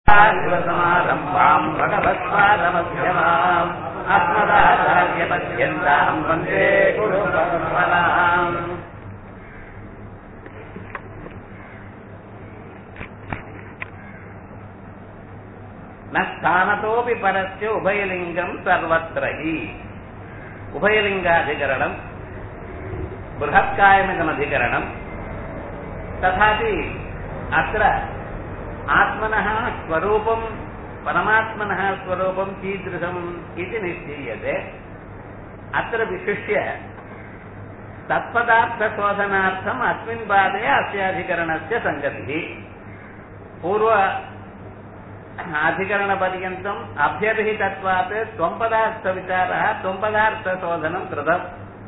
शिवसमारम्भाम् भगवत्पादमध्यमाम् अस्मदाचार्यपद्यन्ताम् वन्दे गुरुपरम्पराम् न स्थानतोऽपि परस्य उभयलिङ्गम् सर्वत्र हि उभयलिङ्गाधिकरणम् बृहत्कायमिदमधिकरणम् तथापि अत्र आत्मनः स्वरूपम् परमात्मनः स्वरूपम् कीदृशम् इति निश्चीयते अत्र विशिष्य तत्पदार्थशोधनार्थम् अस्मिन् पादे अस्याधिकरणस्य सङ्गतिः पूर्व अधिकरणपर्यन्तम् अभ्यर्हितत्वात् त्वम्पदार्थविचारः त्वम्पदार्थशोधनम् कृतम्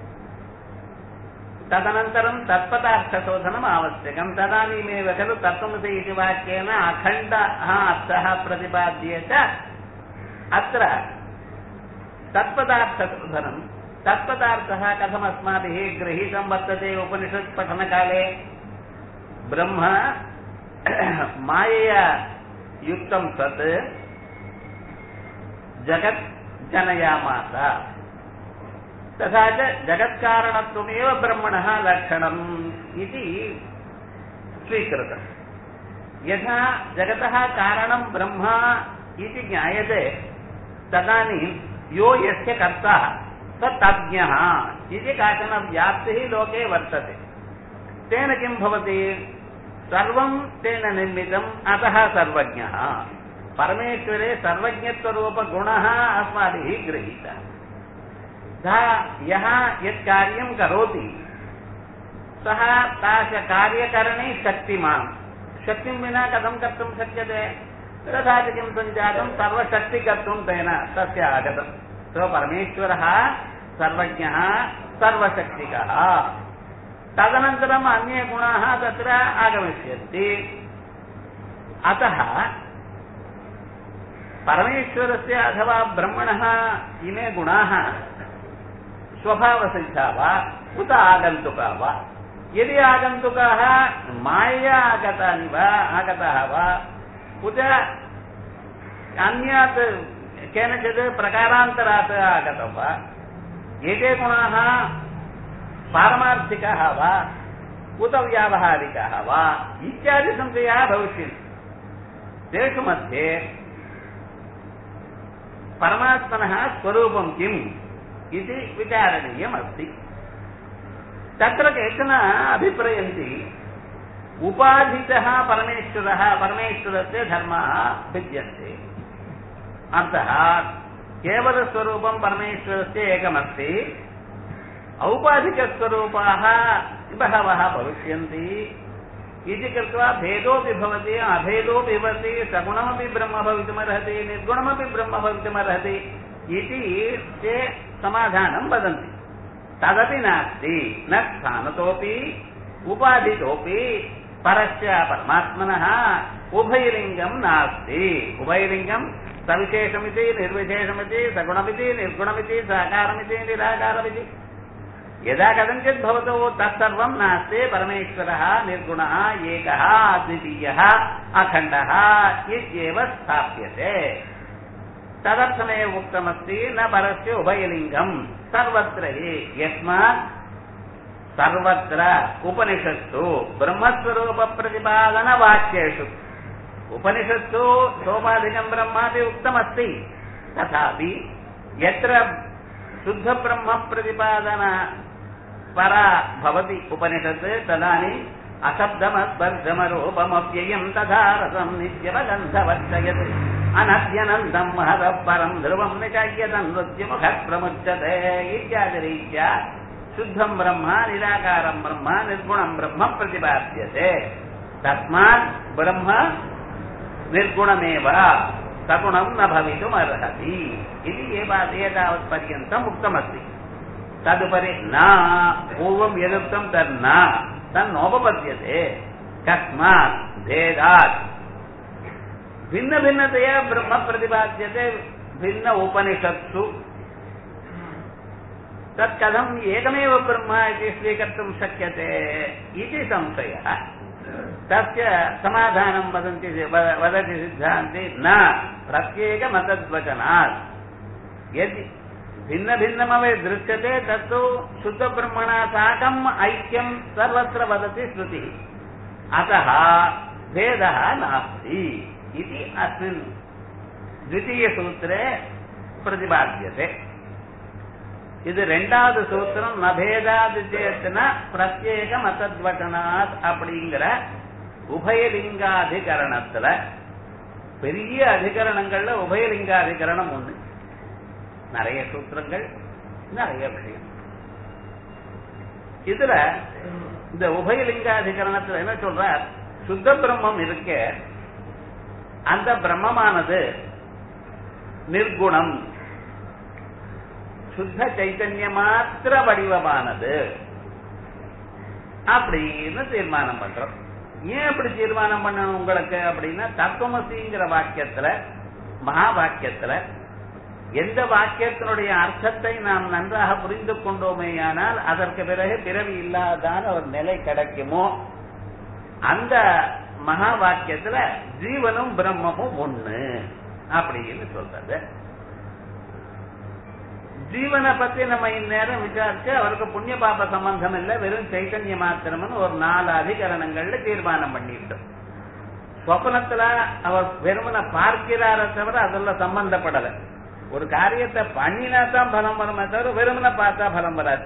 तदनन्तरं तत्पदार्थशोधनम् आवश्यकम् तदानीमेव खलु तत्त्वमसि इति वाक्येन अखण्डः अर्थः प्रतिपाद्येत अत्र तत्पदार्थशोधनम् तत्पदार्थः कथमस्माभिः गृहीतं वर्तते उपनिषत् पठनकाले ब्रह्म मायया युक्तं सत् जगत् जनयामास तथा च जगत्कारणत्वमेव ब्रह्मणः लक्षणम् इति स्वीकृतम् यथा जगतः कारणं ब्रह्म इति ज्ञायते तदानीं यो यस्य कर्ता स तज्ञः इति काचन व्याप्तिः लोके वर्तते तेन किं भवति सर्वं तेन निर्मितम् अतः सर्वज्ञः परमेश्वरे सर्वज्ञत्वरूपगुणः अस्माभिः गृहीतः यः यत् कार्यं करोति सः तास कार्यकरणे शक्तिमान् शक्तिं विना कथं कर्तुं शक्यते तथा च किं सञ्जातं सर्वशक्तिकर्तुं तेन तस्य आगतं सो परमेश्वरः सर्वज्ञः सर्वशक्तिकः तदनन्तरम् अन्ये गुणाः तत्र आगमिष्यन्ति अतः परमेश्वरस्य अथवा ब्रह्मणः इमे गुणाः स्वभावसिद्धा वा उत आगन्तुका वा यदि आगन्तुकाः मायया आगतानि वा आगताः वा उत अन्यात् केनचित् प्रकारान्तरात् आगतं वा एते गुणाः पारमार्थिकाः वा उत व्यावहारिकाः वा इत्यादि संशयाः भविष्यन्ति तेषु मध्ये परमात्मनः स्वरूपं किम् इति विचारणीयमस्ति तत्र केचन अभिप्रयन्ति उपाधितः परमेश्वरः परमेश्वरस्य धर्माः भिद्यन्ते अर्थः केवलस्वरूपं परमेश्वरस्य एकमस्ति औपाधिकस्वरूपाः बहवः भविष्यन्ति इति कृत्वा भेदोऽपि भवति अभेदोऽपि भवति सगुणमपि ब्रह्म भवितुमर्हति निर्गुणमपि ब्रह्म भवितुमर्हति इति ते समाधानं वदन्ति तदपि नास्ति न स्थानतोऽपि उपाधितोऽपि परस्य परमात्मनः उभयलिङ्गं नास्ति उभयलिङ्गं सविशेषमिति निर्विशेषमिति सगुणमिति निर्गुणमिति साकारमिति निराकारमिति यदा कथञ्चित् भवतु तत्सर्वं नास्ति परमेश्वरः निर्गुणः एकः अद्वितीयः अखण्डः इत्येव स्थाप्यते तदर्थमेव उक्तमस्ति न परस्य उभयलिङ्गम् सर्वत्र हि यस्मात् सर्वत्र उपनिषत्सु ब्रह्मस्वरूपप्रतिपादनवाक्येषु उपनिषत्सु सोपाधिकम् ब्रह्मापि उक्तमस्ति तथापि यत्र शुद्धब्रह्मप्रतिपादन परा भवति उपनिषत् तदानीम् अशब्दमस्पर्शमरूपमव्ययम् तथा रसम् नित्यवगन्धवर्तयत् अनद्यनन्दम् महतः परम् ध्रुवम् निचय्यतम् नृत्यमुखः प्रमुच्यते इत्यादिरीत्या शुद्धम् ब्रह्म निराकारम् ब्रह्म निर्गुणम् ब्रह्म प्रतिपाद्यते तस्मात् ब्रह्म निर्गुणमेव सगुणम् न भवितुमर्हति इति एतावत्पर्यन्तम् उक्तमस्ति तदुपरि न पूर्वम् यदुक्तम् तन्न तन्नोपपद्यते कस्मात् भेदात् भिन्नभिन्नतया ब्रह्म प्रतिपाद्यते भिन्न उपनिषत्सु तत् कथम् एकमेव ब्रह्म इति स्वीकर्तुं शक्यते इति संशयः तस्य समाधानं वदन्ति वद- वदति सिद्धान्ते न प्रत्येकमतद्वचनात् यदि भिन्नभिन्नमवे दृश्यते तत्तु शुद्धब्रह्मणा साकम् ऐक्यं सर्वत्र वदति श्रुतिः अतः भेदः नास्ति इति अस्मिन् द्वितीयसूत्रे प्रतिपाद्यते இது ரெண்டாவது சூத்திரம் நபேதாது சேத்தன பிரத்யேக மதத்வச்சனாத் அப்படிங்கிற உபயலிங்காதிகரணத்துல பெரிய அதிகரணங்கள்ல உபயலிங்காதிகரணம் ஒண்ணு நிறைய சூத்திரங்கள் நிறைய விஷயம் இதுல இந்த உபயலிங்காதிகரணத்துல என்ன சொல்றார் சுத்த பிரம்மம் இருக்க அந்த பிரம்மமானது நிர்குணம் சுத்த சைத்தன்ய மாத்திர வடிவமானது அப்படின்னு தீர்மானம் பண்றோம் ஏன் அப்படி தீர்மானம் பண்ணணும் உங்களுக்கு அப்படின்னா தத்துவமசிங்கிற வாக்கியத்துல மகா வாக்கியத்துல எந்த வாக்கியத்தினுடைய அர்த்தத்தை நாம் நன்றாக புரிந்து கொண்டோமேயானால் அதற்கு பிறகு பிறவி இல்லாதான ஒரு நிலை கிடைக்குமோ அந்த மகா வாக்கியத்துல ஜீவனும் பிரம்மமும் ஒண்ணு அப்படின்னு சொல்றது ஜீவனை பத்தி நம்ம இந்நேரம் விசாரிச்சு அவருக்கு புண்ணிய பாப சம்பந்தம் இல்ல வெறும் சைத்தன்ய மாத்திரம்னு ஒரு நாலு அதிகரணங்கள்ல தீர்மானம் பண்ணிட்டோம் சொப்பனத்துல அவர் வெறுமனை பார்க்கிறார தவிர அதுல சம்பந்தப்படல ஒரு காரியத்தை பண்ணினா தான் பலம் வருமே தவிர வெறுமனை பார்த்தா பலம் வராது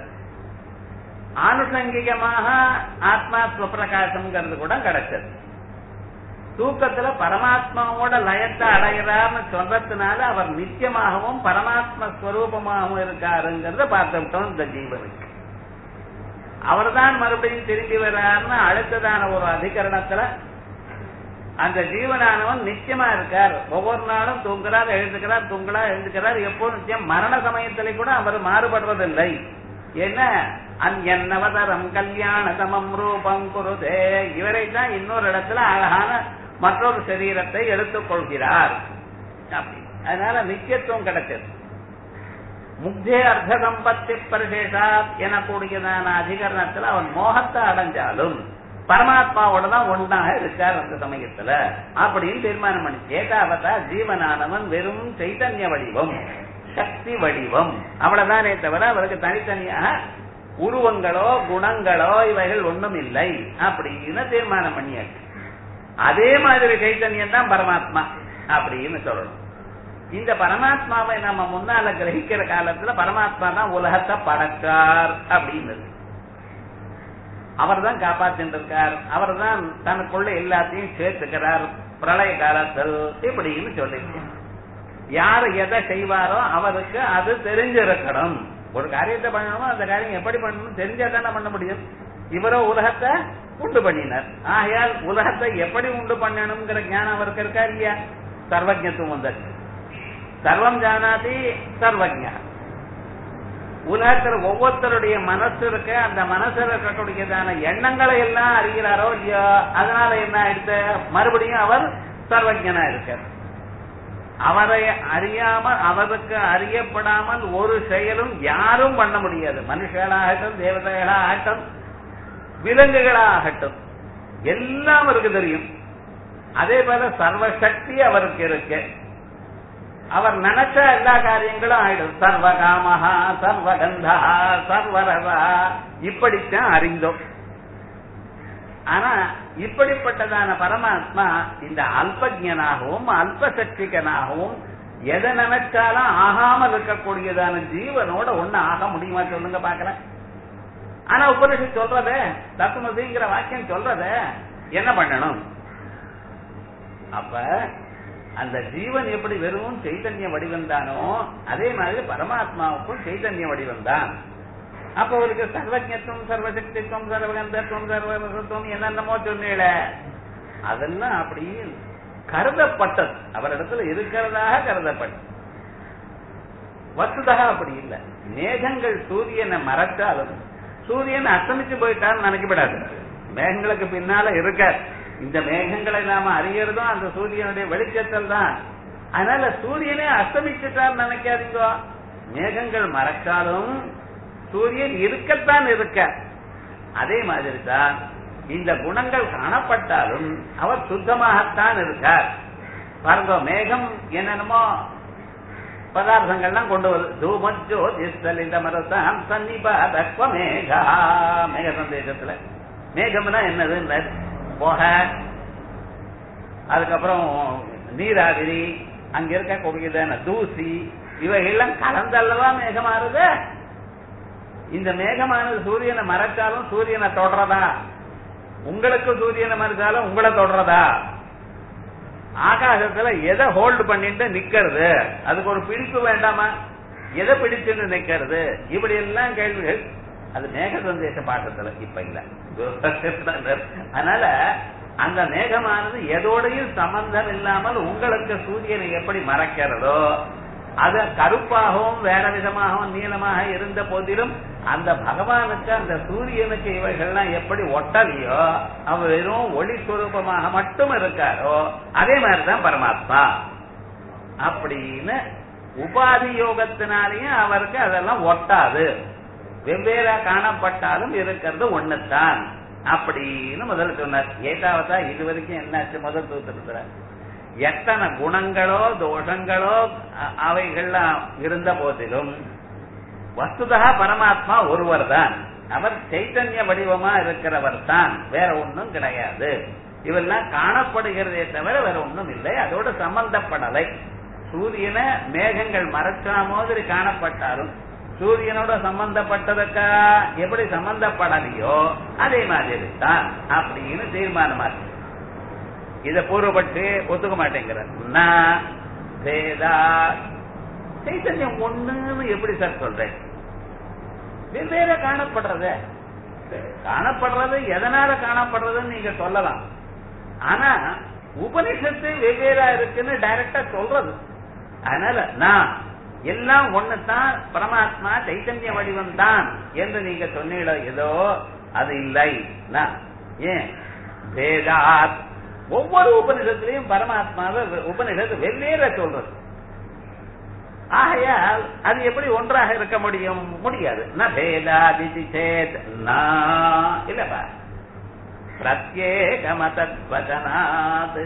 ஆனுஷங்கிகமாக ஆத்மா சுவப்பிரகாசம்ங்கிறது கூட கிடைச்சது தூக்கத்துல பரமாத்மாவோட லயத்தை அடைகிறார்னு சொல்றதுனால அவர் நித்தியமாகவும் பரமாத்ம ஸ்வரூபமாகவும் இருக்காருங்கிறத பார்த்துட்டோம் இந்த ஜீவனுக்கு அவர்தான் மறுபடியும் திரும்பி வர்றாருன்னு அடுத்ததான ஒரு அதிகரணத்துல அந்த ஜீவனானவன் நிச்சயமா இருக்கார் ஒவ்வொரு நாளும் தூங்குறார் எழுதுகிறார் தூங்குறார் எழுதுகிறார் எப்போ நிச்சயம் மரண சமயத்திலே கூட அவர் மாறுபடுவதில்லை என்ன அந்நவதரம் கல்யாண சமம் ரூபம் குருதே இவரை தான் இன்னொரு இடத்துல அழகான மற்றொரு சரீரத்தை எடுத்துக் கொள்கிறார் அப்படி அதனால நித்தியத்துவம் கிடைச்சது முக்தே அர்த்த சம்பத்தி பரிசேஷாத் எனக்கூடியதான அதிகரணத்துல அவன் மோகத்தை அடைஞ்சாலும் பரமாத்மாவோட தான் ஒன்றாக இருக்கார் அந்த சமயத்துல அப்படின்னு தீர்மானம் பண்ணி ஏகாவதா ஜீவனானவன் வெறும் சைத்தன்ய வடிவம் சக்தி வடிவம் அவ்வளவுதானே தவிர அவருக்கு தனித்தனியாக உருவங்களோ குணங்களோ இவைகள் ஒண்ணும் இல்லை அப்படின்னு தீர்மானம் பண்ணியாச்சு அதே மாதிரி சைத்தன்யம் தான் பரமாத்மா அப்படின்னு சொல்லணும் இந்த பரமாத்மாவை நம்ம முன்னால கிரகிக்கிற காலத்துல பரமாத்மா தான் உலகத்தை படைச்சார் அப்படின்னு அவர் தான் காப்பாத்திட்டு இருக்கார் அவர் தான் தனக்குள்ள எல்லாத்தையும் சேர்த்துக்கிறார் பிரளய காலத்தில் இப்படின்னு சொல்லிருக்கேன் யார் எதை செய்வாரோ அவருக்கு அது தெரிஞ்சிருக்கணும் ஒரு காரியத்தை பண்ணணுமோ அந்த காரியம் எப்படி பண்ணணும் தெரிஞ்சா தானே பண்ண முடியும் இவரோ உலகத்தை உண்டு பண்ணினார் ஆகையால் உலகத்தை எப்படி உண்டு பண்ணணுங்கிற ஞானம் அவருக்கு இருக்கா இல்லையா சர்வஜத்துவம் வந்தாச்சு சர்வம் ஜானாதி சர்வஜா உலகத்துல ஒவ்வொருத்தருடைய மனசு இருக்க அந்த மனசுல இருக்கக்கூடியதான எண்ணங்களை எல்லாம் அறிகிறாரோ இல்லையோ அதனால என்ன ஆயிடுத்து மறுபடியும் அவர் சர்வஜனா இருக்கார் அவரை அறியாமல் அவருக்கு அறியப்படாமல் ஒரு செயலும் யாரும் பண்ண முடியாது மனுஷர்களாகட்டும் தேவதைகளாகட்டும் விலங்குகளாகட்டும் எல்லாம் அவருக்கு தெரியும் அதே போல சர்வசக்தி அவருக்கு இருக்கு அவர் நினைச்ச எல்லா காரியங்களும் ஆயிடும் சர்வ காமஹா சர்வகந்தா சர்வரசா இப்படித்தான் அறிந்தோம் ஆனா இப்படிப்பட்டதான பரமாத்மா இந்த அல்பஜனாகவும் அல்பசக்திகனாகவும் எதை நினைச்சாலும் ஆகாமல் இருக்கக்கூடியதான ஜீவனோட ஒண்ணு ஆக முடியுமா சொல்லுங்க பாக்கலாம் ஆனா உபனிஷத் சொல்றத தத்துவதிங்கிற வாக்கியம் சொல்றத என்ன பண்ணணும் அப்ப அந்த ஜீவன் எப்படி வெறும் சைத்தன்ய வடிவம் தானோ அதே மாதிரி பரமாத்மாவுக்கும் சைத்தன்ய வடிவம் தான் அப்ப அவருக்கு சர்வஜத்துவம் சர்வசக்தித்துவம் சர்வகந்தத்துவம் சர்வரசத்துவம் என்னென்னமோ சொன்னீல அதெல்லாம் அப்படி கருதப்பட்டது அவரிடத்துல இருக்கிறதாக கருதப்பட்டது வசுதா அப்படி இல்லை மேகங்கள் சூரியனை மறைச்சாலும் சூரியன் அஸ்தமிச்சு போயிட்டான்னு நினைக்கப்படாது மேகங்களுக்கு பின்னால இருக்க இந்த மேகங்களை நாம அறியறதும் அந்த சூரியனுடைய வெளிச்சத்தில் தான் அதனால சூரியனே அஸ்தமிச்சுட்டான்னு நினைக்காதீங்க மேகங்கள் மறைச்சாலும் சூரியன் இருக்கத்தான் இருக்க அதே மாதிரி தான் இந்த குணங்கள் காணப்பட்டாலும் அவர் சுத்தமாகத்தான் இருக்கார் பாருங்க மேகம் என்னென்னமோ பதார்த்தங்கள்லாம் கொண்டு வருது தூமஜோ ஜிஸ்தலித மரசாம் சன்னிபாதக்வ மேகா மேக சந்தேகத்துல மேகம்னா என்னது புகை அதுக்கப்புறம் நீராவிரி அங்க இருக்க கூடியதான தூசி இவைகள்லாம் கலந்தல்லவா மேகமாறுது இந்த மேகமானது சூரியனை மறைச்சாலும் சூரியனை தொடரதா உங்களுக்கு சூரியனை மறைச்சாலும் உங்களை தொடரதா ஆகாசத்துல எதை ஹோல்டு பண்ணிட்டு நிக்கிறது அதுக்கு ஒரு பிடிப்பு வேண்டாமா எதை பிடிச்சுன்னு நிக்கிறது இப்படி எல்லாம் கேள்விகள் அது மேக சந்தேச பாட்டத்துல இப்ப இல்ல அதனால அந்த மேகமானது எதோடையும் சம்பந்தம் இல்லாமல் உங்களுக்கு சூரியனை எப்படி மறைக்கிறதோ அது கருப்பாகவும் வேற விதமாகவும் நீளமாக இருந்த போதிலும் அந்த பகவானுக்கு அந்த சூரியனுக்கு இவைகள்லாம் எப்படி ஒட்டலையோ அவர் வெறும் ஒளி சுரூபமாக மட்டும் இருக்காரோ அதே மாதிரிதான் பரமாத்மா அப்படின்னு உபாதி யோகத்தினாலேயும் அவருக்கு அதெல்லாம் ஒட்டாது வெவ்வேறா காணப்பட்டாலும் இருக்கிறது ஒண்ணுத்தான் அப்படின்னு முதல்ல சொன்னார் ஏதாவதா இது வரைக்கும் என்னாச்சு முதல் சூத்திரத்துல எத்தனை குணங்களோ தோஷங்களோ அவைகள்லாம் இருந்த போதிலும் வஸ்துதா பரமாத்மா ஒருவர் தான் அவர் சைத்தன்ய வடிவமா இருக்கிறவர் தான் வேற ஒண்ணும் கிடையாது இவெல்லாம் காணப்படுகிறதே தவிர வேற ஒண்ணும் இல்லை அதோட சம்பந்தப்படலை சூரியனை மேகங்கள் மறைச்சா மாதிரி காணப்பட்டாலும் சூரியனோட சம்பந்தப்பட்டதுக்கா எப்படி சம்பந்தப்படலையோ அதே மாதிரி தான் அப்படின்னு தீர்மானமா இருக்கு இத பூர்வப்பட்டு ஒத்துக்க மாட்டேங்கிறார் நான் வேதா சைத்தன்யம் ஒண்ணுன்னு எப்படி சார் சொல்றேன் வெவ்வேற காணப்படுறது காணப்படுறது எதனால காணப்படுறதுன்னு நீங்க சொல்லலாம் ஆனா உபனிஷத்து வெவ்வேறா இருக்குன்னு டைரக்டா சொல்றது அதனால நான் எல்லாம் ஒண்ணுதான் பரமாத்மா சைத்தன்ய வடிவம் தான் என்று நீங்க சொன்னீங்களோ ஏதோ அது இல்லை ஏன் வேதாத் ஒவ்வொரு உபனிஷத்திலையும் பரமாத்மாவை உபனிஷத்து வெவ்வேற சொல்றது ஆகையால் அது எப்படி ஒன்றாக இருக்க முடியும் முடியாது நேதாதிதி சேத் இல்லப்பா பிரத்யேக மதத்வதனாத்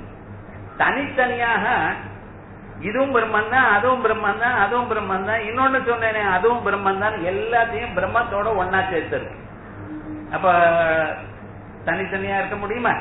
தனித்தனியாக இதுவும் பிரம்மன் தான் அதுவும் பிரம்மன் தான் அதுவும் பிரம்மன் தான் இன்னொன்னு சொன்னேனே அதுவும் பிரம்மன் தான் எல்லாத்தையும் பிரம்மத்தோட ஒன்னா சேர்த்துருக்கு அப்ப தனித்தனியா இருக்க முடியுமா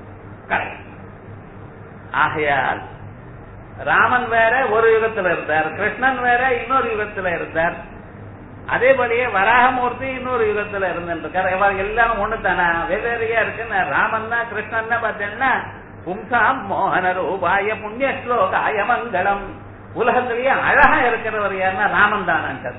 ஆகையால் ராமன் வேற ஒரு யுகத்துல இருந்தார் கிருஷ்ணன் வேற இன்னொரு யுகத்துல இருந்தார் அதே போலயே வராகமூர்த்தி இன்னொரு யுகத்துல இருந்திருக்கார் இவர் எல்லாம் ஒண்ணு தானா வெவ்வேறையா இருக்கு ராமன் தான் கிருஷ்ணன் தான் பார்த்தேன்னா பும்சாம் மோகன ரூபாய புண்ணிய ஸ்லோகாய மங்களம் உலகத்திலேயே அழகா இருக்கிறவர் யாருன்னா ராமன் தான்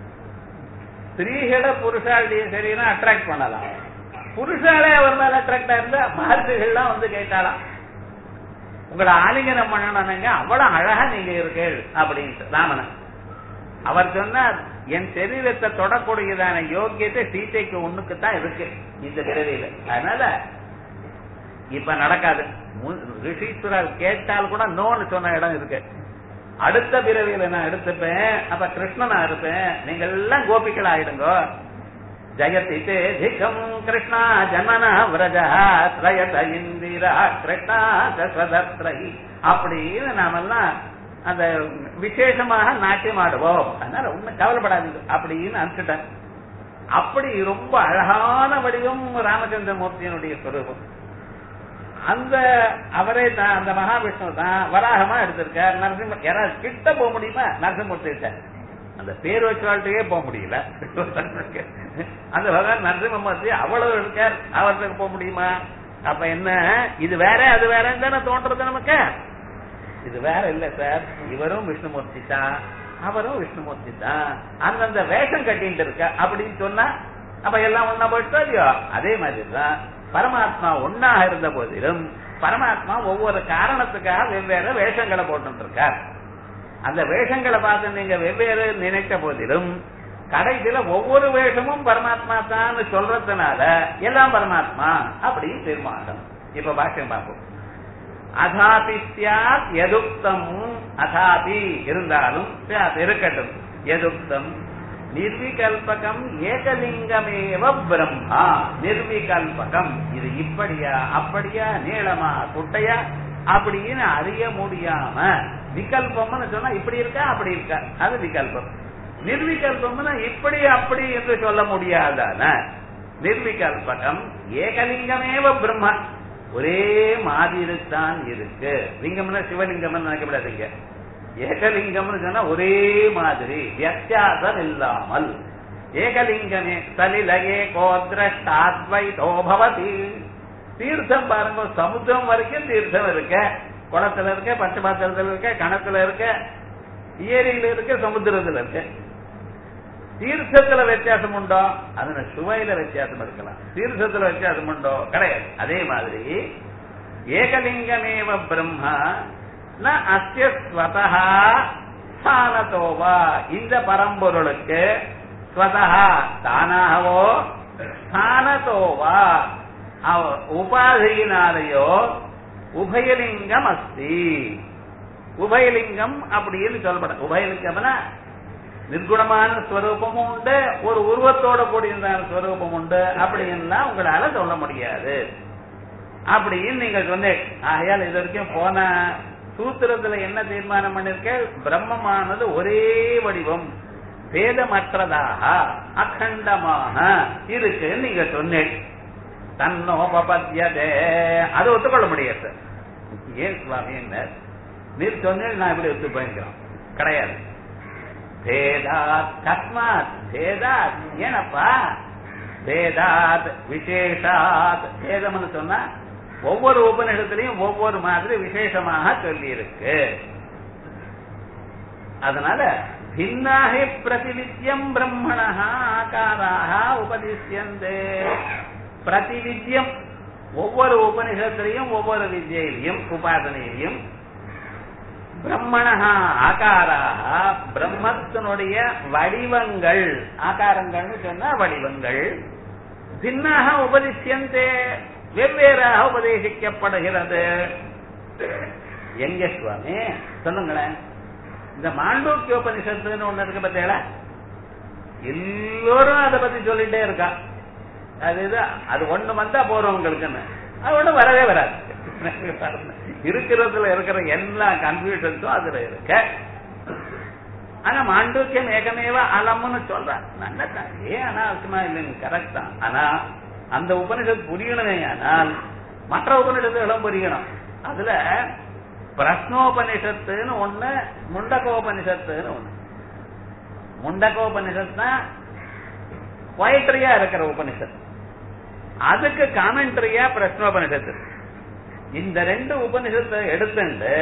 ஸ்திரீகளை புருஷாளுடைய சரீரம் அட்ராக்ட் பண்ணலாம் புருஷாலே அவர் மேல அட்ராக்டா இருந்தா மகர்ஷிகள்லாம் வந்து கேட்டாலாம் உங்களை ஆலிங்கனம் பண்ணணுங்க அவ்வளவு அழகா நீங்க இருக்கீள் அப்படின்ட்டு ராமன அவர் சொன்னார் என் சரீரத்தை தொடக்கூடியதான யோக்கியத்தை சீதைக்கு ஒண்ணுக்கு தான் இருக்கு இந்த பிறவியில அதனால இப்ப நடக்காது ரிஷீஸ்வரர் கேட்டால் கூட நோன்னு சொன்ன இடம் இருக்கு அடுத்த பிறவியில நான் எடுத்துப்பேன் அப்ப கிருஷ்ணனா இருப்பேன் நீங்க எல்லாம் கோபிகள் ஆயிடுங்க ஜெயதி தேதிகம் கிருஷ்ணா ஜன்மன விரஜா திரயத இந்திரா கிருஷ்ணா தசதத்ரை அப்படின்னு நாமெல்லாம் அந்த விசேஷமாக நாட்டியம் ஆடுவோம் அதனால உண்மை கவலைப்படாதீங்க அப்படின்னு அனுப்பிச்சிட்டேன் அப்படி ரொம்ப அழகான வடிவம் ராமச்சந்திரமூர்த்தியினுடைய ஸ்வரூபம் அந்த அவரே தான் அந்த மகாவிஷ்ணு தான் வராகமா எடுத்திருக்கார் நரசிம்ம யாராவது கிட்ட போக முடியுமா நரசிம்மூர்த்தி அந்த பேர் வச்சுவாழ்கிட்டயே போக முடியல அந்த பகவான் நரசிம்மூர்த்தி அவ்வளவு இருக்கார் அவர்கிட்ட போக முடியுமா அப்ப என்ன இது வேற அது வேற தானே தோன்றது நமக்கு இது வேற இல்ல சார் இவரும் விஷ்ணுமூர்த்தி தான் அவரும் விஷ்ணுமூர்த்தி தான் அந்தந்த வேஷம் கட்டிட்டு இருக்க அப்படின்னு சொன்னா அப்ப எல்லாம் ஒன்னா போயிட்டு இல்லையோ அதே மாதிரிதான் பரமாத்மா ஒன்னாக இருந்த போதிலும் பரமாத்மா ஒவ்வொரு காரணத்துக்காக வெவ்வேறு வேஷங்களை போட்டு இருக்கார் அந்த வேஷங்களை பார்த்து நீங்க வெவ்வேறு நினைத்த போதிலும் கடைசியில ஒவ்வொரு வேஷமும் பரமாத்மா தான் சொல்றதுனால எல்லாம் பரமாத்மா அப்படின்னு தீர்மானம் இப்ப பாஷ்யம் பார்ப்போம் அதாபி சியாத் எதுக்தம் அதாபி இருந்தாலும் சியாத் இருக்கட்டும் எதுக்தம் நிர்விகல்பகம் ஏகலிங்கமேவ பிரம்மா நிர்விகல்பகம் இது இப்படியா அப்படியா நீளமா குட்டையா அப்படின்னு அறிய முடியாம விகல்பம்னு சொன்னா இப்படி இருக்கா அப்படி இருக்கா அது விகல்பம் நிர்விகல்பம்னா இப்படி அப்படி என்று சொல்ல முடியாதான நிர்விகல்பகம் ஏகலிங்கமேவ பிரம்ம ஒரே மாதிரி தான் இருக்கு லிங்கம்னா சிவலிங்கம்னு நினைக்கப்படாதீங்க ஏகலிங்கம்னு சொன்னா ஒரே மாதிரி வித்தியாசம் இல்லாமல் ஏகலிங்கமே சலிலயே கோத்ரஷ்டாத்வைதோ பவதி தீர்த்தம் பாருங்க சமுத்திரம் வரைக்கும் தீர்த்தம் இருக்க குளத்துல இருக்க பச்சை பாத்திரத்துல இருக்க கணத்துல இருக்க ஏரியில இருக்க சமுத்திரத்துல இருக்க தீர்த்தத்துல வித்தியாசம் உண்டோ அதுல சுவையில வித்தியாசம் இருக்கலாம் தீர்த்தத்துல வித்தியாசம் உண்டோ கிடையாது அதே மாதிரி ஏகலிங்கமேவ பிரம்மா ந அஸ்ய ஸ்வதா ஸ்தானத்தோவா இந்த பரம்பொருளுக்கு ஸ்வதா தானாகவோ ஸ்தானத்தோவா அவ- உபாதியினாலேயோ உபயலிங்கம் அஸ்தி உபயலிங்கம் அப்படின்னு சொல்லப்படும் உபயலிங்கம்னா நிர்குணமான ஸ்வரூபமும் உண்டு ஒரு உருவத்தோட கூடியதான ஸ்வரூபம் உண்டு அப்படின்லாம் உங்களால சொல்ல முடியாது அப்படின்னு நீங்க சொன்னீங்க ஆகையால் இது வரைக்கும் போன சூத்திரத்துல என்ன தீர்மானம் பண்ணிருக்க பிரம்மமானது ஒரே வடிவம் பேதமற்றதாக அகண்டமாக இருக்குன்னு நீங்க சொன்னீங்க தன்னோபபத்தியதே அது ஒத்துக்கொள்ள முடியாது ஏன் சுவாமி என்ன நீர் சொன்னேன் நான் இப்படி ஒத்து போயிருக்கிறோம் கிடையாது பேதாத் கஸ்மாத் பேதாத் ஏனப்பா பேதாத் விசேஷாத் பேதம்னு சொன்னா ஒவ்வொரு உபநிஷத்திலையும் ஒவ்வொரு மாதிரி விசேஷமாக சொல்லி இருக்கு அதனால பின்னாகி பிரதிவித்யம் பிரம்மணா ஆகாராக உபதிஷ்யந்தே பிரதிவித்யம் ஒவ்வொரு உபனிஷத்திலையும் ஒவ்வொரு வித்யிலையும் உபாசனையிலையும் பிரம்மணா ஆகாராக பிரம்மத்தினுடைய வடிவங்கள் ஆகாரங்கள்னு சொன்னா வடிவங்கள் பின்னாக உபதிஷ்யந்தே வெவ்வேறாக உபதேசிக்கப்படுகிறது எங்க சுவாமி சொல்லுங்களேன் இந்த மாண்டூக்கிய உபனிஷத்துன்னு ஒண்ணு இருக்கு பார்த்தீங்களா எல்லோரும் அதை பத்தி சொல்லிட்டே இருக்கா அது இது அது ஒண்ணு வந்தா போறோம் உங்களுக்குன்னு அது ஒண்ணு வரவே வராது இருக்கிறதுல இருக்கிற எல்லா கன்ஃபியூஷன்ஸும் அதுல இருக்க ஆனா மாண்டூக்கியம் ஏகமேவ அலம்னு சொல்றான் நல்லதான் ஏன் அனாவசியமா இல்லைங்க கரெக்ட் தான் ஆனா அந்த உபனிஷத்து புரியணுமே ஆனால் மற்ற உபனிஷத்துகளும் புரியணும் அதுல பிரஸ்னோபனிஷத்துன்னு ஒண்ணு முண்டகோபனிஷத்துன்னு ஒண்ணு முண்டகோபனிஷத்னா பொயட்ரியா இருக்கிற உபனிஷத் அதுக்கு காமெண்ட்ரியா பிரஸ்னோபனிஷத்து இந்த ரெண்டு உபனிஷத்தை எடுத்துட்டு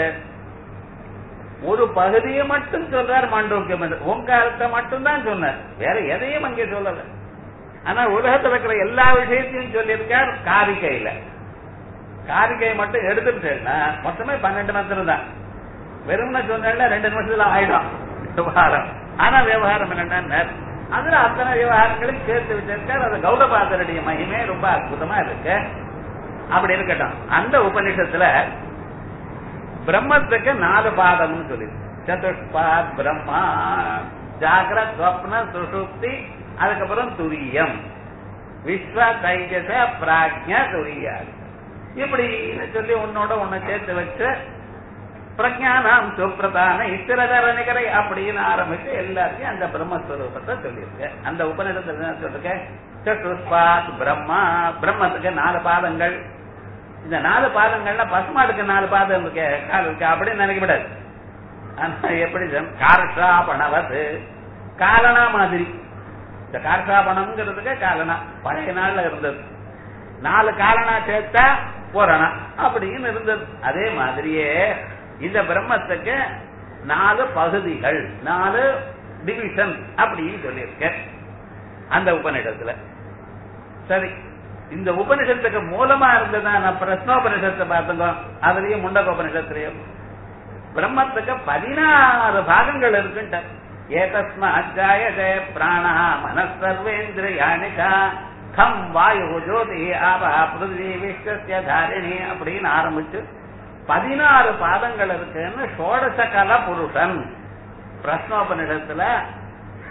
ஒரு பகுதியை மட்டும் சொல்றார் மாண்டோக்கியம் ஓங்காரத்தை மட்டும் தான் சொன்னார் வேற எதையும் அங்கே சொல்லல ஆனா உலகத்துல இருக்கிற எல்லா விஷயத்தையும் சொல்லியிருக்கார் காரிக்கையில காரிக்கையை மட்டும் எடுத்துட்டேன்னா மொத்தமே பன்னெண்டு மந்திரம் தான் வெறும்னா சொன்னா ரெண்டு நிமிஷத்துல ஆயிடும் விவகாரம் ஆனா விவகாரம் என்னன்னா அதுல அத்தனை விவகாரங்களையும் சேர்த்து வச்சிருக்கார் அது கௌடபாதருடைய மகிமே ரொம்ப அற்புதமா இருக்கு அப்படி இருக்கட்டும் அந்த உபநிஷத்துல பிரம்மத்துக்கு நாலு பாதம்னு சொல்லி சதுஷ்பாத் பிரம்மா ஜாகிரத் ஸ்வப்ன சுஷுப்தி அதுக்கப்புறம் துரியம் விஸ்வ தைஜச பிராஜ்ய துரியாது இப்படின்னு சொல்லி உன்னோட உன்னை சேர்த்து வச்சு பிரஜானாம் சுப்பிரதான இத்திரதர நிகரை அப்படின்னு ஆரம்பிச்சு எல்லாத்தையும் அந்த பிரம்மஸ்வரூபத்தை சொல்லியிருக்க அந்த உபநிடத்தில் என்ன சொல்லிருக்க சதுஷ்பாத் பிரம்மா பிரம்மத்துக்கு நாலு பாதங்கள் இந்த நாலு பாதங்கள்ல பசுமாடுக்கு நாலு பாதம் இருக்கு கால் இருக்கு அப்படின்னு நினைக்கப்படாது ஆனா எப்படி காரஷாபணவது காலனா மாதிரி இந்த காரஷாபணம்ங்கிறதுக்கு காலனா பழைய நாள்ல இருந்தது நாலு காலனா சேர்த்தா போறனா அப்படின்னு இருந்தது அதே மாதிரியே இந்த பிரம்மத்துக்கு நாலு பகுதிகள் நாலு டிவிஷன் அப்படின்னு சொல்லியிருக்க அந்த உபநிடத்துல சரி இந்த உபனிஷத்துக்கு மூலமா இருந்ததான பிரஸ்னோபனிஷத்தை பார்த்துங்க அதுலயும் முண்டகோபனிஷத்துலயும் பிரம்மத்துக்கு பதினாறு பாகங்கள் இருக்குன்ட்ட ஏதஸ்மா அஜாயதே பிராணா மனசர்வேந்திரியாணிகா கம் வாயு ஜோதி ஆபா பிருதி விஸ்வசிய தாரிணி அப்படின்னு ஆரம்பிச்சு பதினாறு பாதங்கள் இருக்குன்னு ஷோடச கல புருஷன் பிரஸ்னோபனிடத்துல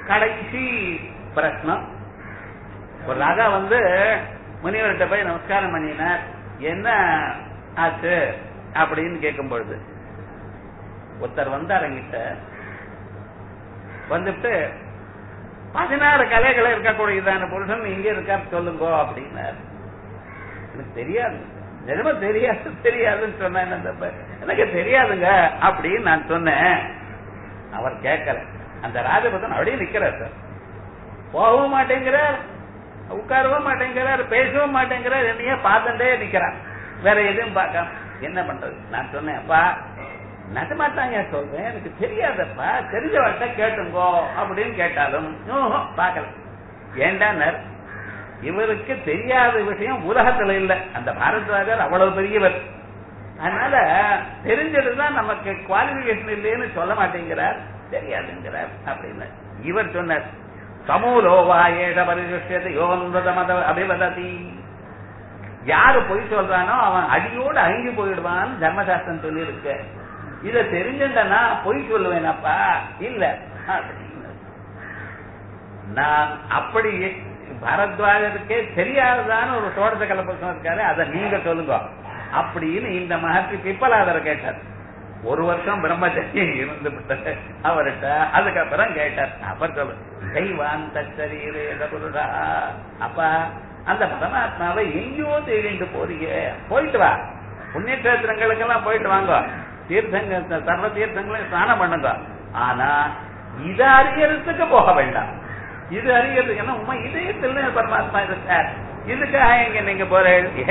கடைசி பிரश्னம் ஒரு ராஜா வந்து முனிவர்கிட்ட போய் நமஸ்காரம் பண்ணினார் என்ன ஆச்சு அப்படின்னு கேட்கும் பொழுது ஒருத்தர் வந்தார் என்கிட்ட வந்துட்டு பதினாறு கலைகள் இருக்கக்கூடியதான புருஷன் இங்க இருக்கார் சொல்லுங்க அப்படின்னார் எனக்கு தெரியாது நிஜமா தெரியாது தெரியாதுன்னு சொன்னேன் என்ன தப்பு? எனக்கு தெரியாதுங்க அப்படின்னு நான் சொன்னேன் அவர் கேட்கல அந்த ராஜபுத்தன் அப்படியே நிக்கிறார் சார் போகவும் மாட்டேங்கிறார் உட்காரவும் மாட்டேங்கிறார் பேசவும் மாட்டேங்கிறார் என்னையே பார்த்துட்டே நிக்கிறார் வேற எதுவும் பார்க்காம என்ன பண்றது நான் சொன்னேன் அப்பா நிஜமா தாங்க சொல்றேன் எனக்கு தெரியாதப்பா தெரிஞ்சவர்கிட்ட கேட்டுங்கோ அப்படின்னு கேட்டாலும் ம்ஹும், பார்க்கல ஏண்டானர் இவருக்கு தெரியாத விஷயம் உலகத்துல இல்ல அந்த பாரத்வாஜர் அவ்வளவு பெரியவர் அதனால தெரிஞ்சதுதான் நமக்கு குவாலிபிகேஷன் இல்லைன்னு சொல்ல மாட்டேங்கிறார் தெரியாதுங்கிறார் அப்படின்னு இவர் சொன்னார் சமூலோவா ஏஷ பரிசுஷ்யத்தை யோகந்த மத அபிவததி யாரு பொய் சொல்றானோ அவன் அடியோடு அழிஞ்சு போயிடுவான்னு தர்மசாஸ்திரம் சொல்லி இருக்கு இத தெரிஞ்சுட்டனா பொய் சொல்லுவேனப்பா இல்ல அப்படின்னு நான் அப்படி பரத்வாஜருக்கே தெரியாததான ஒரு சோழத கலப்பசம் இருக்காரு அதை நீங்க சொல்லுங்க அப்படின்னு இந்த மகர்ஷி பிப்பலாதரை கேட்டார் ஒரு வருஷம் பிரம்மச்சரியம் இருந்து விட்டாரு அவர்கிட்ட அதுக்கப்புறம் கேட்டார் அப்புறம் சொல்லு தெய்வாந்த சரீரேத புருடா அப்பா அந்த பரமாத்மாவை எங்கேயோ தேடிட்டு போறீங்க போயிட்டு வா புண்ணிய கஷேத்திரங்களுக்கெல்லாம் போயிட்டு வாங்க தீர்த்தங்க சர்வ தீர்த்தங்களையும் ஸ்நானம் பண்ணுங்க ஆனா இதை அறியறதுக்கு போக வேண்டாம் இது அறியறதுக்கு என்ன உண்மை இதயத்தில் பரமாத்மா இருக்கார் இதுக்காக எங்க நீங்க போற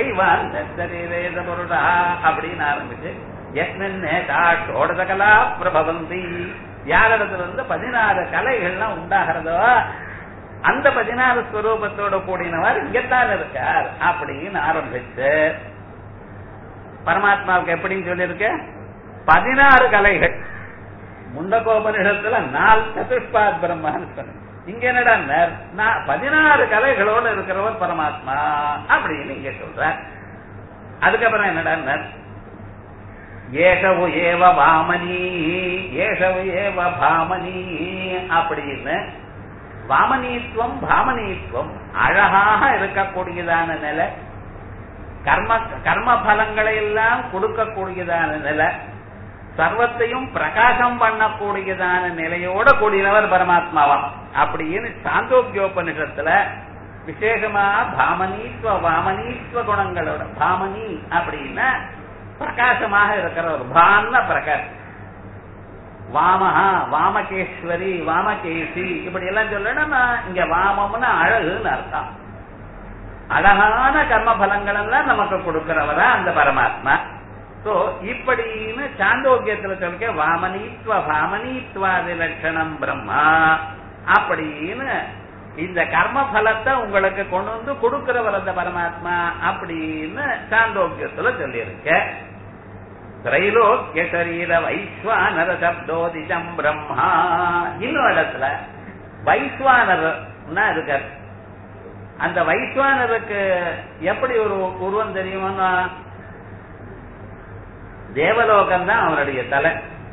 பொருடா அப்படின்னு ஆரம்பிச்சு எஸ்மின்னேஷோடத கலா பிரபவந்தி யாரிடத்துல இருந்து பதினாறு கலைகள்லாம் உண்டாகிறதோ அந்த பதினாறு ஸ்வரூபத்தோட கூடினவர் இங்கத்தான் இருக்கார் அப்படின்னு ஆரம்பிச்சு பரமாத்மாவுக்கு எப்படின்னு சொல்லியிருக்க பதினாறு கலைகள் முண்டகோபனிடத்துல நாலு சதுஷ்பாத் பிரம்மான்னு சொன்ன இங்க என்னடா நான் பதினாறு கலைகளோட இருக்கிறவர் பரமாத்மா அப்படின்னு இங்க சொல்ற அதுக்கப்புறம் என்னடா ஏஷவு ஏவ வாமனி ஏஷவு ஏவ பாமனி அப்படின்னு வாமனீத்துவம் பாமனீத்துவம் அழகாக இருக்கக்கூடியதான நிலை கர்ம கர்ம பலங்களை எல்லாம் கொடுக்கக்கூடியதான நிலை சர்வத்தையும் பிரகாசம் பண்ணக்கூடியதான நிலையோட கூடியவர் பரமாத்மாவா அப்படின்னு சாந்தோக்கியோபனிஷத்துல விசேஷமா பாமனீத்துவ வாமனீத்துவ குணங்களோட பாமனி அப்படின்னா பிரகாசமாக இருக்கிறவர் பான்ன பிரகாஷ் வாமஹா வாமகேஸ்வரி வாமகேசி இப்படி எல்லாம் சொல்லணும்னா இங்க வாமம்னு அழகுன்னு அர்த்தம் அழகான கர்ம பலங்கள் எல்லாம் நமக்கு கொடுக்கிறவரா அந்த பரமாத்மா சோ இப்படின்னு சாந்தோக்கியத்துல சொல்லிக்க வாமனீத்வ வாமனீத்வாதி லட்சணம் பிரம்மா அப்படின்னு இந்த கர்ம பலத்தை உங்களுக்கு கொண்டு வந்து கொடுக்கிறவர் அந்த பரமாத்மா அப்படின்னு சாந்தோக்கியத்துல சொல்லியிருக்க திரைலோக்கிய சரீர வைஸ்வானர சப்தோதிஜம் பிரம்மா இன்னும் இடத்துல வைஸ்வானர்னா இருக்கார் அந்த வைஸ்வானருக்கு எப்படி ஒரு உருவம் தெரியுமோன்னா தேவலோகம் தான் அவருடைய தலை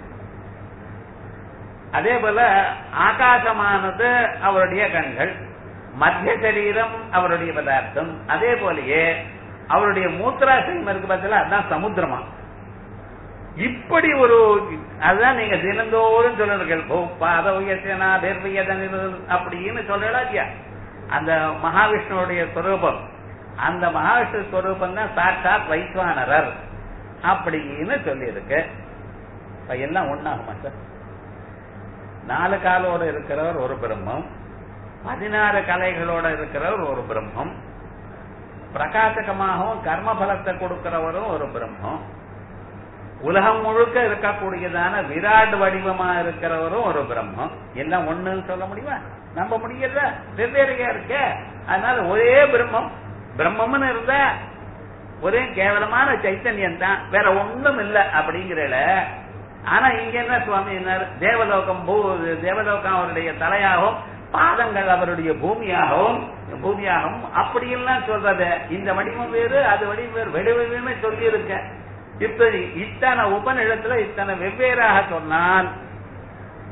அதே போல ஆகாசமானது அவருடைய கண்கள் மத்திய சரீரம் அவருடைய பதார்த்தம் அதே போலயே அவருடைய மூத்திராசயம் இருக்கு பார்த்தல அதுதான் சமுத்திரமா இப்படி ஒரு அதுதான் நீங்க தினந்தோறும் சொல்லுங்கள் பாத உயர்த்தனா பெர்வியதன் அப்படின்னு சொல்லலாம் இல்லையா அந்த மகாவிஷ்ணுடைய ஸ்வரூபம் அந்த மகாவிஷ்ணு ஸ்வரூபம் தான் சாட்சாத் வைஸ்வானரர் அப்படின்னு சொல்லியிருக்கு இப்ப எல்லாம் ஒண்ணாகுமா சார் நாலு காலோட இருக்கிறவர் ஒரு பிரம்மம் பதினாறு கலைகளோட இருக்கிறவர் ஒரு பிரம்மம் பிரகாசகமாகவும் கர்ம பலத்தை கொடுக்கிறவரும் ஒரு பிரம்மம் உலகம் முழுக்க இருக்கக்கூடியதான விராட் வடிவமா இருக்கிறவரும் ஒரு பிரம்மம் எல்லாம் ஒண்ணுன்னு சொல்ல முடியுமா நம்ப முடியல வெவ்வேறையா இருக்க அதனால ஒரே பிரம்மம் பிரம்மம்னு இருந்தா ஒரே கேவலமான சைத்தன்யம் தான் வேற ஒண்ணும் இல்ல அப்படிங்கிறல ஆனா இங்க என்ன சுவாமி என்ன தேவலோகம் பூ தேவலோகம் அவருடைய தலையாகவும் பாதங்கள் அவருடைய பூமியாகவும் பூமியாகவும் அப்படியெல்லாம் சொல்றத இந்த வடிவம் வேறு அது வடிவம் வேறு வடிவமே சொல்லி இருக்க இப்படி இத்தனை உபநிடத்துல இத்தனை வெவ்வேறாக சொன்னால்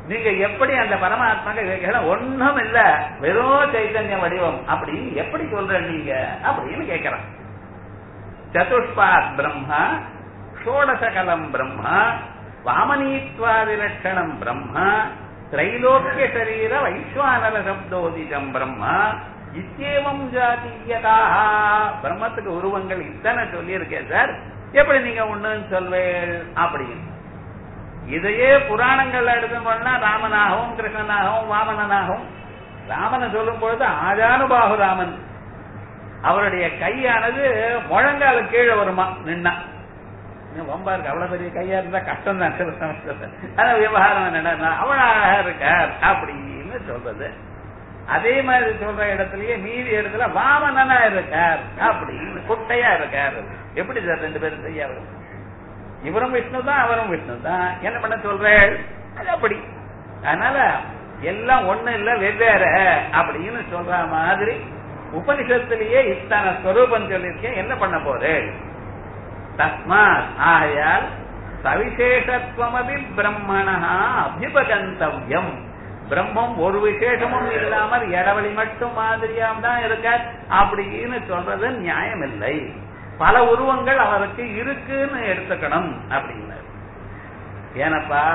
நீங்க எப்படி அந்த பரமாத்மா ஒண்ணும் இல்ல வெறும் சைத்தன்ய வடிவம் அப்படின்னு எப்படி சொல்ற நீங்க அப்படின்னு கேக்குறான் சதுஷ்பாத் பிரம்மா ஷோடசகலம் பிரம்மா வாமனீத்வாதிலட்சணம் பிரம்மா திரைலோக்கிய சரீர வைஸ்வானர சப்தோதிதம் பிரம்மா இத்தேவம் ஜாதீயதா பிரம்மத்துக்கு உருவங்கள் இத்தனை சொல்லியிருக்கேன் சார் எப்படி நீங்க ஒண்ணுன்னு சொல்வேள் அப்படின்னு இதையே புராணங்கள் எடுத்துக்கொண்டா ராமனாகவும் கிருஷ்ணனாகவும் வாமனனாகவும் ராமனை சொல்லும் பொழுது ஆஜானுபாகு ராமன் அவருடைய கையானது முழங்கால கீழே வருமா நின்னா ரொம்ப இருக்கு அவ்வளவு பெரிய கையா இருந்தா கஷ்டம் தான் ஆனா விவகாரம் என்னன்னா அவ்வளவு இருக்கார் அப்படின்னு சொல்றது அதே மாதிரி சொல்ற இடத்துலயே மீதி இடத்துல வாமனனா இருக்கார் அப்படின்னு குட்டையா இருக்கார் எப்படி சார் ரெண்டு பேரும் செய்ய வரும் இவரும் விஷ்ணு தான் அவரும் விஷ்ணு தான் என்ன பண்ண சொல்றேன் அது அப்படி அதனால எல்லாம் ஒண்ணு இல்ல வெவ்வேறு அப்படின்னு சொல்ற மாதிரி உபனிஷத்திலேயே இத்தனை ஸ்வரூபம் சொல்லியிருக்கேன் என்ன பண்ண போறேன் தஸ்மாத் ஆகையால் சவிசேஷத்துவமபி பிரம்மணா அபிபகந்தவ்யம் பிரம்மம் ஒரு விசேஷமும் இல்லாமல் இடவழி மட்டும் மாதிரியாம் தான் இருக்க அப்படின்னு சொல்றது நியாயம் இல்லை பல உருவங்கள் அவருக்கு இருக்குன்னு எடுத்துக்கணும் அப்படின்னு ஏனப்பா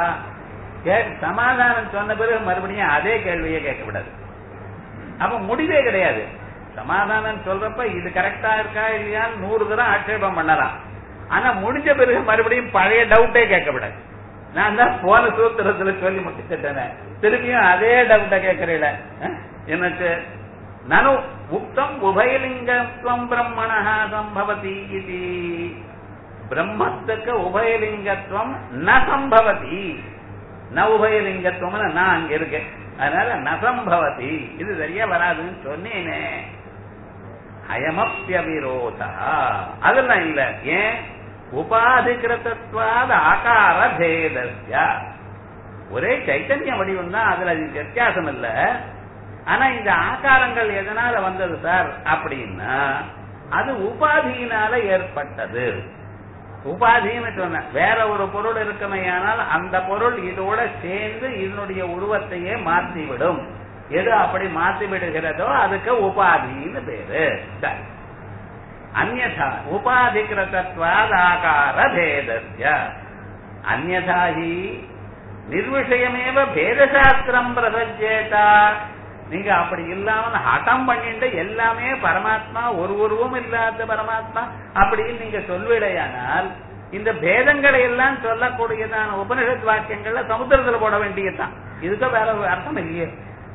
சமாதானம் சொன்ன பிறகு மறுபடியும் அதே கேள்வியை கேட்கக்கூடாது அப்ப முடிவே கிடையாது சமாதானம் சொல்றப்ப இது கரெக்டா இருக்கா இல்லையான்னு நூறு தரம் ஆட்சேபம் பண்ணலாம் ஆனா முடிஞ்ச பிறகு மறுபடியும் பழைய டவுட்டே கேட்கக்கூடாது நான் தான் போன சூத்திரத்துல சொல்லி முடிச்சுட்டேன் திருப்பியும் அதே டவுட்டை கேட்கறீல என்னச்சு நனு உக்தம் உபயலிங்கத்துவம் பிரம்மணா சம்பவதி இது பிரம்மத்துக்கு உபயலிங்கத்துவம் ந சம்பவதி ந உபயலிங்கத்துவம் நான் அங்க இருக்கேன் அதனால நசம்பவதி இது சரியா வராதுன்னு சொன்னேனே அயமப்பியவிரோதா அதெல்லாம் இல்ல ஏன் உபாதிகிருத்தத்வாத ஆகார பேதஸ்ய ஒரே சைத்தன்ய வடிவம் தான் அதுல வித்தியாசம் இல்ல ஆனா இந்த ஆகாரங்கள் எதனால வந்தது சார் அப்படின்னா அது உபாதியினால ஏற்பட்டது உபாதின்னு சொன்ன வேற ஒரு பொருள் இருக்குமையானால் அந்த பொருள் இதோட சேர்ந்து இதனுடைய உருவத்தையே மாற்றிவிடும் எது அப்படி மாற்றி விடுகிறதோ அதுக்கு உபாதின்னு பேரு அந்நா உபாதிகிருத்தத்வாதாகார பேதஸ்ய அந்நதா ஹி நிர்விஷயமேவ பேதசாஸ்திரம் பிரசஜேதா நீங்க அப்படி இல்லாம ஹட்டம் பண்ணிட்டு எல்லாமே பரமாத்மா ஒரு உருவம் இல்லாத பரமாத்மா அப்படின்னு நீங்க சொல்விடையானால் இந்த பேதங்களை எல்லாம் சொல்லக்கூடியதான உபனிஷத் வாக்கியங்கள்ல சமுத்திரத்துல போட வேண்டியதுதான் இதுக்கு வேற ஒரு அர்த்தம் இல்லையே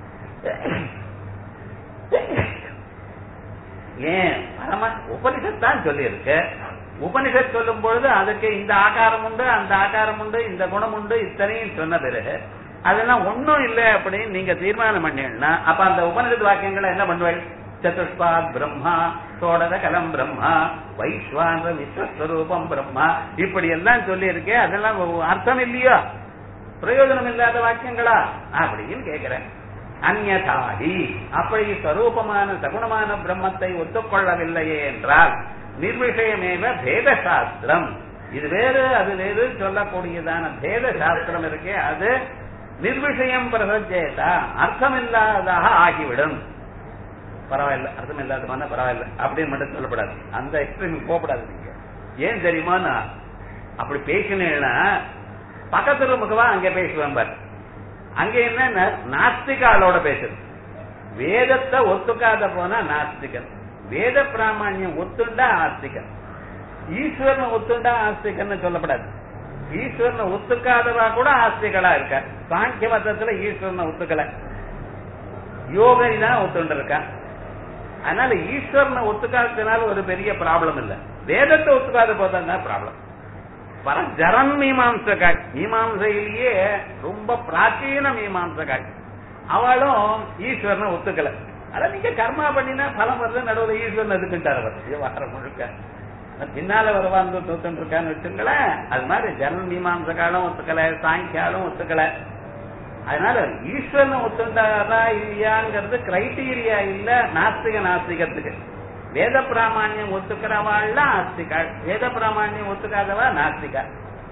ஏன் பரம உபனிஷத் தான் சொல்லியிருக்கு உபனிஷத் சொல்லும் பொழுது அதுக்கு இந்த ஆகாரம் உண்டு அந்த ஆகாரம் உண்டு இந்த குணம் உண்டு இத்தனையும் சொன்ன பிறகு அதெல்லாம் ஒன்னும் இல்லை அப்படின்னு நீங்க தீர்மானம் பண்ணீங்கன்னா அப்ப அந்த உபனிஷத் வாக்கியங்களை என்ன பண்ணுவேன் சதுஷ்பாத் பிரம்மா சோடத கலம் பிரம்மா வைஸ்வான விஸ்வஸ்வரூபம் பிரம்மா இப்படி எல்லாம் சொல்லி இருக்கே அதெல்லாம் அர்த்தம் இல்லையோ பிரயோஜனம் இல்லாத வாக்கியங்களா அப்படின்னு கேக்குறேன் அந்நதாகி அப்படி ஸ்வரூபமான சகுணமான பிரம்மத்தை ஒத்துக்கொள்ளவில்லையே என்றால் நிர்விஷயமேவ பேத சாஸ்திரம் இது வேறு அது வேறு சொல்லக்கூடியதான பேத சாஸ்திரம் இருக்கே அது நிர்விஷயம் பிரசஜேதா அர்த்தம் இல்லாததாக ஆகிவிடும் பரவாயில்ல அர்த்தம் இல்லாதமான பரவாயில்ல அப்படின்னு மட்டும் சொல்லப்படாது அந்த எக்ஸ்ட்ரீம் போகப்படாது நீங்க ஏன் தெரியுமா அப்படி பேசினேன்னா பக்கத்துல முகவா அங்க பேசுவேன் பாரு அங்க என்ன நாஸ்திகாலோட பேசுறது வேதத்தை ஒத்துக்காத போனா நாஸ்திகன் வேத பிராமணியம் ஒத்துண்டா ஆஸ்திகன் ஈஸ்வரனை ஒத்துண்டா ஆஸ்திகன்னு சொல்லப்படாது ஈஸ்வரனை ஒத்துக்காதவா கூட ஆஸ்திகளா இருக்க சாங்கிய மதத்துல ஈஸ்வரனை ஒத்துக்கல யோகை தான் ஒத்துண்டு இருக்கான் அதனால ஈஸ்வரனை ஒத்துக்காததுனால ஒரு பெரிய ப்ராப்ளம் இல்ல வேதத்தை ஒத்துக்காத போதான் ப்ராப்ளம் பர ஜரன் மீமாம்சகாய் மீமாம்சையிலேயே ரொம்ப பிராச்சீன மீமாம்சகாய் அவளும் ஈஸ்வரனை ஒத்துக்கல அத நீங்க கர்மா பண்ணினா பலம் வருது நடுவில் ஈஸ்வரன் எதுக்குட்டார் அவர் விவகாரம் முழுக்க பின்னால வருவாங்க தூத்துட்டு இருக்கான்னு வச்சுங்களேன் அது மாதிரி ஜனன் மீமாம்சகாலும் ஒத்துக்கல சாங்கியாலும் ஒத்துக்கல அதனால ஈஸ்வரனை ஒத்துண்டாரா இல்லையாங்கிறது கிரைட்டீரியா இல்ல நாஸ்திக நாஸ்திகத்துக்கு வேத பிராமணியம் ஒத்துக்கிறவாள்லாம் ஆஸ்திகாள் வேத பிராமணியம் ஒத்துக்காதவா நாஸ்திகா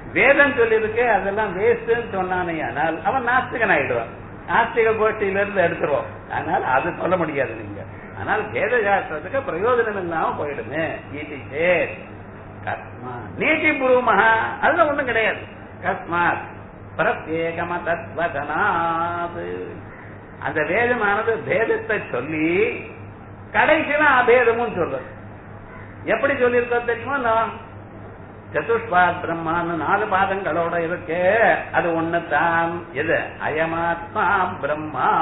வேதம் சொல்லியிருக்கு அதெல்லாம் வேஸ்ட்னு சொன்னானே ஆனால் அவன் நாஸ்திகன் ஆயிடுவான் நாஸ்திக கோஷ்டியில இருந்து எடுத்துருவோம் அதனால அது சொல்ல முடியாது நீங்க ஆனால் வேத சாஸ்திரத்துக்கு பிரயோஜனம் இல்லாம போயிடுமே இது சேர் கஸ்மா நீதி புருமஹா அதுல ஒண்ணும் கிடையாது கஸ்மாத் பிரத்யேகம தத்வதனாது அந்த வேதமானது பேதத்தை சொல்லி கடைசியில அபேதமும் சொல்றது எப்படி சொல்லியிருக்கோம் தெரியுமா நான் சதுஷ்பாத் பிரம்மான்னு நாலு பாதங்களோட இருக்கு அது ஒண்ணுதான் எது அயமாத்மா பிரம்மா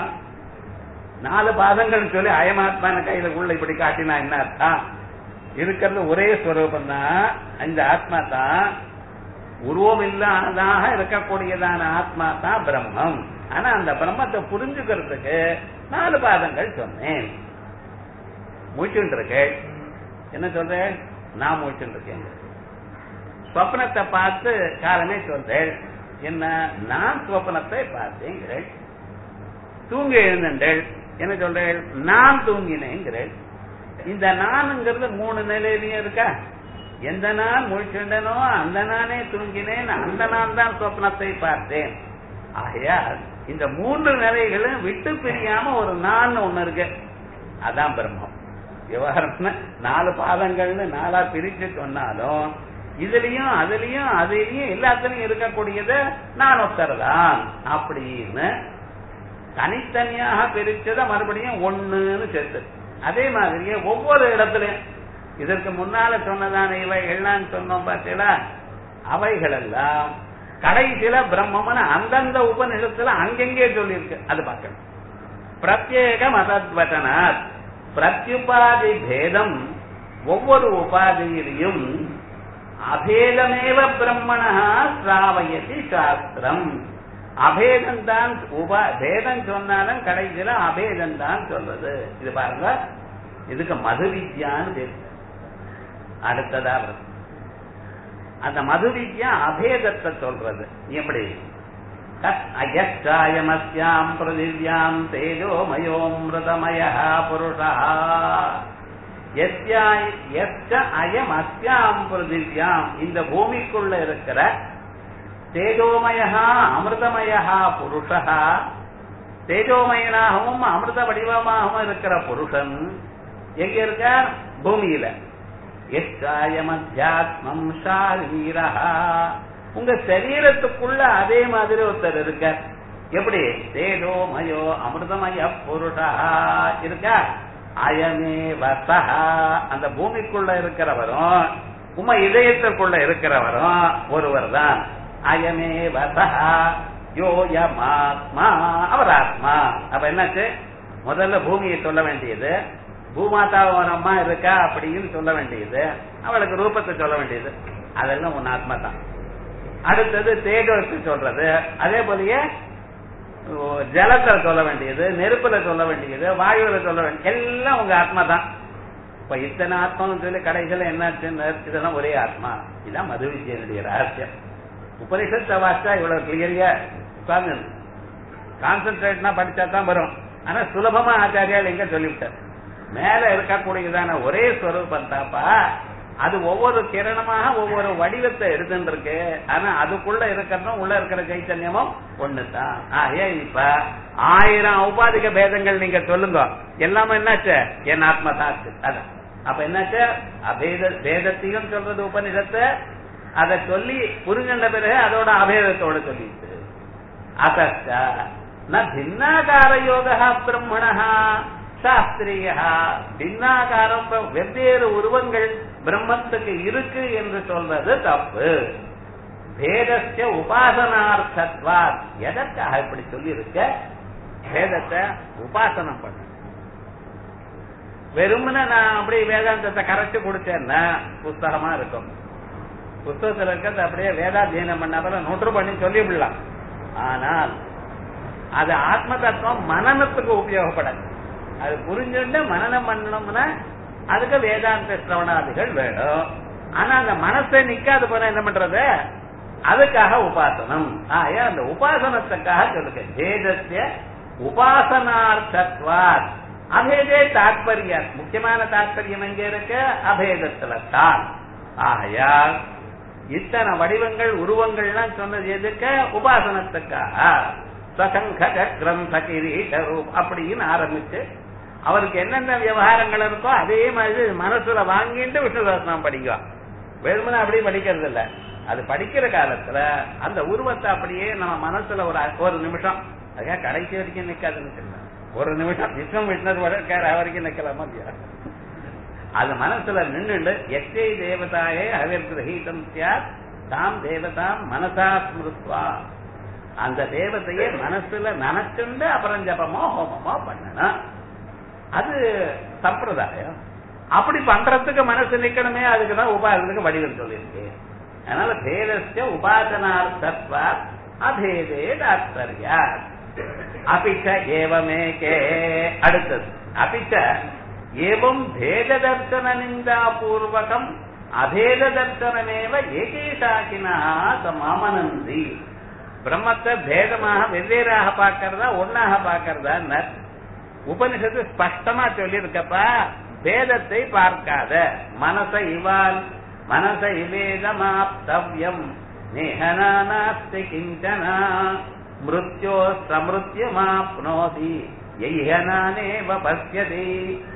நாலு பாதங்கள் சொல்லி அயமாத்மான கையில உள்ள இப்படி காட்டினா என்ன அர்த்தம் இருக்கிறது ஒரே ஸ்வரூபம் தான் இந்த ஆத்மா தான் உருவம் இல்லாததாக இருக்கக்கூடியதான ஆத்மா தான் பிரம்மம் ஆனா அந்த பிரம்மத்தை புரிஞ்சுக்கிறதுக்கு நாலு பாதங்கள் சொன்னேன் மூச்சுட்டு இருக்கேன் என்ன சொல்றேன் நான் மூச்சுட்டு இருக்கேன் ஸ்வப்னத்தை பார்த்து காலமே சொல்றேன் என்ன நான் ஸ்வப்னத்தை பார்த்தேங்கிறேன் தூங்கி எழுந்தேன் என்ன சொல்றேன் நான் தூங்கினேங்கிறேன் இந்த நானுங்கிறது மூணு நிலையிலயும் இருக்கா எந்த நான் முழிச்சுண்டனோ அந்த நானே தூங்கினேன் அந்த நான் தான் சொப்னத்தை பார்த்தேன் ஆகையால் இந்த மூன்று நிலைகளும் விட்டு பிரியாம ஒரு நான் ஒண்ணு இருக்கு அதான் பிரம்மம் விவகாரம்னா நாலு பாதங்கள்னு நாலா பிரிச்சு சொன்னாலும் இதுலயும் அதுலயும் அதுலயும் எல்லாத்துலயும் இருக்கக்கூடியது நான் ஒருத்தர்தான் அப்படின்னு தனித்தனியாக பிரிச்சத மறுபடியும் ஒண்ணுன்னு சேர்த்து அதே மாதிரியே ஒவ்வொரு இடத்துலயும் இதற்கு முன்னால சொன்னதான இவைகள்லாம் சொன்னோம் பார்த்தீங்களா அவைகள் எல்லாம் கடைசியில பிரம்மம்னு அந்தந்த உபநிஷத்துல அங்கெங்கே சொல்லியிருக்கு அது பார்க்கணும் பிரத்யேக மதத்வதனாத் பிரத்யுபாதி பேதம் ஒவ்வொரு உபாதியிலையும் அபேதமேவ பிரம்மணா சிராவயதி சாஸ்திரம் அபேதம் தான் உபா பேதம் சொன்னாலும் கடைசியில அபேதம் தான் சொல்றது இது பாருங்க இதுக்கு மது வித்யான்னு பேரு அடுத்ததா வரும் அந்த மது வித்யா அபேதத்தை சொல்றது எப்படி அயச்சாயமஸ்யாம் பிருதிவ்யாம் தேஜோமயோமிருதமய புருஷா அயம் அஸ்யாம் பிருதிவ்யாம் இந்த பூமிக்குள்ள இருக்கிற தேஜோமயா அமிர்தமயா புருஷா தேஜோமயனாகவும் அமிர்த வடிவமாகவும் இருக்கிற புருஷன் எங்க இருக்க பூமியில எச்சாயமத்தியாத்மம் ஷாரீரா உங்க சரீரத்துக்குள்ள அதே மாதிரி ஒருத்தர் இருக்க எப்படி தேஜோமயோ அமிர்தமய புருஷா இருக்கா அயமே வசஹா அந்த பூமிக்குள்ள இருக்கிறவரும் உம இதயத்திற்குள்ள இருக்கிறவரும் ஒருவர் தான் அயமே வசஹா யோயமாத்மா அவர் ஆத்மா அப்ப என்னாச்சு முதல்ல பூமியை சொல்ல வேண்டியது பூமாதாவன் அம்மா இருக்கா அப்படின்னு சொல்ல வேண்டியது அவளுக்கு ரூபத்தை சொல்ல வேண்டியது அதெல்லாம் உன் ஆத்மா தான் அடுத்தது தேஜோக்கு சொல்றது அதே போலயே ஜலத்துல சொல்ல வேண்டியது நெருப்புல சொல்ல வேண்டியது வாயுல சொல்ல வேண்டியது எல்லாம் உங்க ஆத்மா தான் இப்ப இத்தனை ஆத்மான்னு சொல்லி கடைசியில என்னாச்சுன்னு இதெல்லாம் ஒரே ஆத்மா இதான் மது விஜயனுடைய ரகசியம் உபனிஷத்தை வாசிச்சா இவ்வளவு கிளியரியா உட்கார்ந்து கான்சென்ட்ரேட்னா படிச்சா தான் வரும் ஆனா சுலபமா ஆச்சாரியால் எங்க சொல்லிவிட்டார் மேல இருக்கக்கூடியதான ஒரே ஸ்வரூபம் தாப்பா அது ஒவ்வொரு கிரணமாக ஒவ்வொரு வடிவத்தை எடுத்துட்டு இருக்கு ஆனா அதுக்குள்ள இருக்கிறதும் உள்ள இருக்கிற சைத்தன்யமும் ஒண்ணுதான் ஆகிய இப்ப ஆயிரம் உபாதிக பேதங்கள் நீங்க சொல்லுங்க எல்லாமே என்னாச்சு என் ஆத்மா தாக்கு அதான் அப்ப என்னாச்சு அபேத பேதத்தையும் சொல்றது உபனிஷத்தை அதை சொல்லி புரிஞ்சின்ற பிறகு அதோட அபேதத்தோட சொல்லிட்டு அத்த ந பின்னாகார யோகா பிரம்மணா சாஸ்திரியா பின்னாகாரம் வெவ்வேறு உருவங்கள் பிரம்மத்துக்கு இருக்கு என்று சொல்றது தப்பு பேதஸ்ய உபாசனார்த்தத்வா எதற்காக இப்படி சொல்லி இருக்க வேதத்தை உபாசனம் பண்ண வெறுமனே நான் அப்படி வேதாந்தத்தை கரைச்சு கொடுத்தேன்னா புஸ்தகமா இருக்கும் புஸ்தகத்துல இருக்கிறது அப்படியே வேதாத்தியனம் பண்ணாத நூற்று பண்ணி சொல்லிவிடலாம் ஆனால் அது ஆத்ம தத்துவம் மனநத்துக்கு உபயோகப்படாது அது புரிஞ்சுட்டு மனநம் பண்ணணும்னா அதுக்கு வேதாந்த சிரவணாதிகள் வேணும் ஆனா அந்த மனசை நிக்காது போன என்ன பண்றது அதுக்காக உபாசனம் ஆயா அந்த உபாசனத்துக்காக சொல்லுங்க வேதத்திய உபாசனார்த்தத்வாத் அபேதே தாத்பரியம் முக்கியமான தாத்பரியம் எங்க இருக்கு அபேதத்துல தான் ஆகையால் இத்தனை வடிவங்கள் உருவங்கள்லாம் சொன்னது எதுக்க உபாசனத்துக்காக சசங்க சக்கரம் சகிரீட ரூப் அப்படின்னு ஆரம்பிச்சு அவருக்கு என்னென்ன விவகாரங்கள் இருக்கோ அதே மாதிரி மனசுல வாங்கிட்டு விஷ்ணு சகஸ்ரநாமம் படிக்குவான் வெறுமனே அப்படியே படிக்கிறது இல்ல அது படிக்கிற காலத்துல அந்த உருவத்தை அப்படியே நம்ம மனசுல ஒரு ஒரு நிமிஷம் அதுக்காக கடைசி வரைக்கும் நிக்காதுன்னு சொன்னேன் ஒரு நிமிஷம் விஷ்ணு விஷ்ணு வரைக்கும் வரைக்கும் நிக்கலாமா இல்லையா அது மனசுல நின்றுண்டு எச்சை தேவதாயே அவிர்கிரகீதம் சியாத் தாம் தேவதாம் மனசா ஸ்மிருத்வா அந்த தேவதையை மனசுல நினைச்சுண்டு அப்புறம் ஜபமோ ஹோமமோ பண்ணணும் அது சம்பிரதாயம் அப்படி பண்றதுக்கு மனசு நிக்கணுமே அதுக்குதான் உபாசனத்துக்கு வடிவம் சொல்லியிருக்கு அதனால பேதஸ்ய உபாசனார்த்தத்வா அபேதே தாத்பர்யா அபிச்ச ஏவமேகே அடுத்தது அபிச்ச ஏவம் பேத தர்சன நிந்தா பூர்வகம் அபேத தர்சனமேவ ஏகேசாக்கினா சமாமனந்தி பிரம்மத்தை பேதமாக வெவ்வேறாக பார்க்கறதா ஒன்னாக பார்க்கறதா உபனிஷத்து ஸ்பஷ்டமா சொல்லி இருக்கப்பா பேதத்தை பார்க்காத மனச இவால் மனச இவேதமாப்தவ்யம் நேகனாஸ்தி கிஞ்சனா மிருத்யோ சமிருத்தியமாப்னோதி எய்ஹனானேவ பசியதி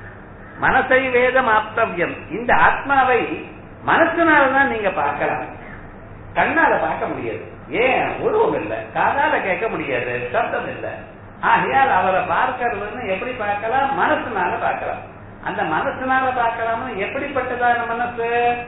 மனசை வேதம் ஆப்தவ்யம் இந்த ஆத்மாவை மனசுனால்தான் நீங்க பார்க்கலாம் கண்ணால பார்க்க முடியாது ஏன் உருவம் இல்ல காதால கேட்க முடியாது சப்தம் இல்ல ஆகையால் அவரை பார்க்கறதுன்னு எப்படி பார்க்கலாம் மனசுனால பார்க்கலாம் அந்த மனசுனால பார்க்கலாம்னு எப்படிப்பட்டதான மனசு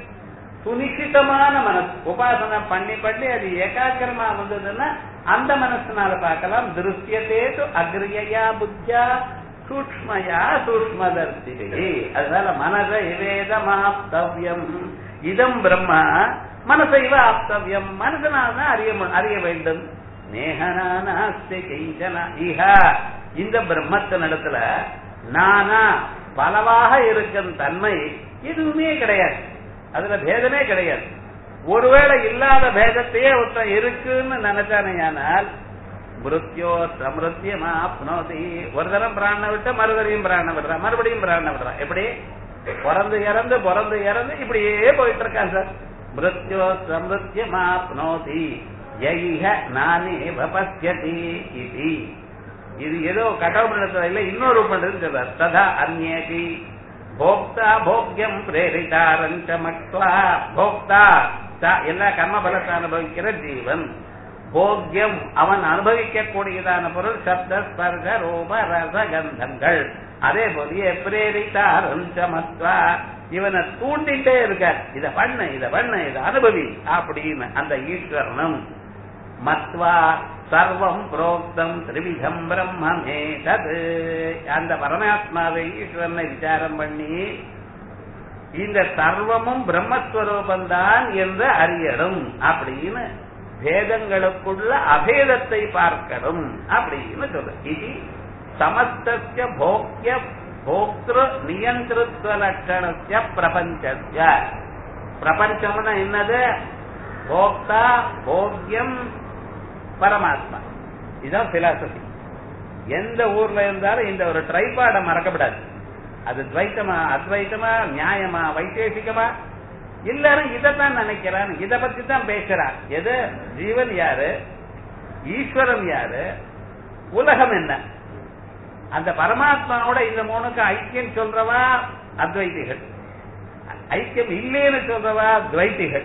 சுனிஷிதமான மனசு உபாசனை பண்ணி பண்ணி அது ஏகாக்கிரமா வந்ததுன்னா அந்த மனசுனால பார்க்கலாம் திருஷ்யத்தேது அக்ரியா புத்தியா சூக்மயா சூக்மதர்த்திகி அதனால மனத இவேதமாப்தவ்யம் இதம் பிரம்மா மனசைவ ஆப்தவ்யம் மனசனால்தான் அறிய அறிய வேண்டும் நேகனாஸ்தி கிஞ்சன இஹா இந்த பிரம்மத்தினிடத்துல நானா பலவாக இருக்கும் தன்மை எதுவுமே கிடையாது அதுல பேதமே கிடையாது ஒருவேளை இல்லாத பேதத்தையே ஒருத்தன் இருக்குன்னு நினைச்சானேயானால் மிருத்யோ சமிருத்தியமா ஆப்னோதி ஒரு தரம் பிராண விட்டு மறுதரையும் பிராண விடுறான் மறுபடியும் பிராண விடுறான் எப்படி பிறந்து இறந்து பிறந்து இறந்து இப்படியே போயிட்டு இருக்கான் சார் மிருத்யோ சமிருத்தியமா ஆப்னோதி யைஹ நானே பசியதி இது இது ஏதோ கடவுள் இல்ல இன்னொரு உபநிடத்தில் சொல்றார் ததா அந்நேதி போக்தா போக்யம் பிரேரிதாரஞ்ச மக்வா போக்தா எல்லா கர்ம பலத்தை அனுபவிக்கிற ஜீவன் போக்யம் அவன் அனுபவிக்க கூடியதான பொருள் சப்த ஸ்பர்க ரூப ரச கந்தங்கள் அதே போலயே பிரேரிதாரஞ்ச மத்வா இவனை தூண்டிட்டே இருக்கார் இத பண்ண இத பண்ண இத அனுபவி அப்படின்னு அந்த ஈஸ்வரனும் மத்வா சர்வம் புரோக்தம் திரிவிதம் பிரம்மே தது அந்த பரமாத்மாவை ஈஸ்வரனை விசாரம் பண்ணி இந்த சர்வமும் பிரம்மஸ்வரூபந்தான் என்று அறியணும் அப்படின்னு பேதங்களுக்குள்ள அபேதத்தை பார்க்கணும் அப்படின்னு சொல்ற இது சமஸ்திய போக்கிய போக்திரு நியந்திருத்வ லட்சணத்திய பிரபஞ்சத்திய பிரபஞ்சம்னா என்னது போக்தா போக்கியம் பரமாத்மா இதுதான் பிலாசபி எந்த ஊர்ல இருந்தாலும் இந்த ஒரு ட்ரைபாட மறக்கப்படாது அது துவைத்தமா அத்வைத்தமா நியாயமா வைசேஷிகமா எல்லாரும் இதைத்தான் நினைக்கிறான் இத பத்தி தான் பேசுறான் எது ஜீவன் யாரு ஈஸ்வரன் யாரு உலகம் என்ன அந்த பரமாத்மாவோட இந்த மூணுக்கு ஐக்கியம் சொல்றவா அத்வைதிகள் ஐக்கியம் இல்லைன்னு சொல்றவா துவைத்திகள்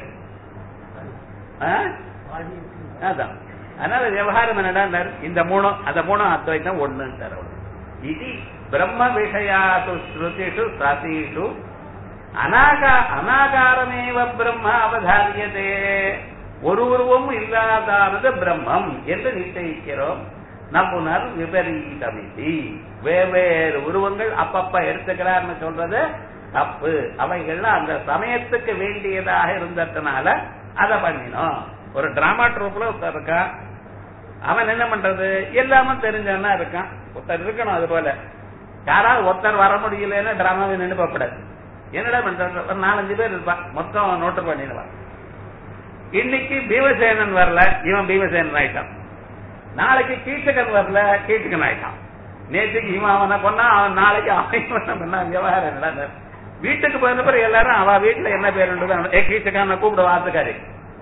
அதான் அதனால விவகாரம் என்னடா இந்த மூணும் அந்த மூணும் அத்வைத்தம் ஒண்ணு இது பிரம்ம விஷயாசு ஸ்ருதிஷு சதீஷு அநாகா அநாகாரமேவ பிரம்ம அவதாரியதே ஒரு உருவம் இல்லாதானது பிரம்மம் என்று நிச்சயிக்கிறோம் நம்புனர் விபரீதமிதி வெவ்வேறு உருவங்கள் அப்பப்ப எடுத்துக்கிறார்னு சொல்றது தப்பு அவைகள்லாம் அந்த சமயத்துக்கு வேண்டியதாக இருந்ததுனால அதை பண்ணினோம் ஒரு டிராமா ட்ரூப்ல ஒருத்தர் இருக்கான் அவன் என்ன பண்றது எல்லாமே தெரிஞ்சவனா இருக்கான் ஒருத்தர் இருக்கணும் அது போல யாராவது ஒருத்தர் வர முடியலன்னா டிராமாவை நினைப்பக்கூடாது என்னடா பண்றது ஒரு நாலஞ்சு பேர் இருப்பான் மொத்தம் நோட்டு பண்ணிடுவான் இன்னைக்கு பீமசேனன் வரல இவன் பீமசேனன் ஆயிட்டான் நாளைக்கு கீச்சகன் வரல கீச்சகன் ஆயிட்டான் நேற்றுக்கு இவன் அவனை கொண்டா அவன் நாளைக்கு அவன் பண்ணா விவகாரம் என்னடா வீட்டுக்கு போயிருந்த பிறகு எல்லாரும் அவ வீட்டுல என்ன பேர் ஏ கீச்சக்கான கூப்பிட வாத்துக்காரி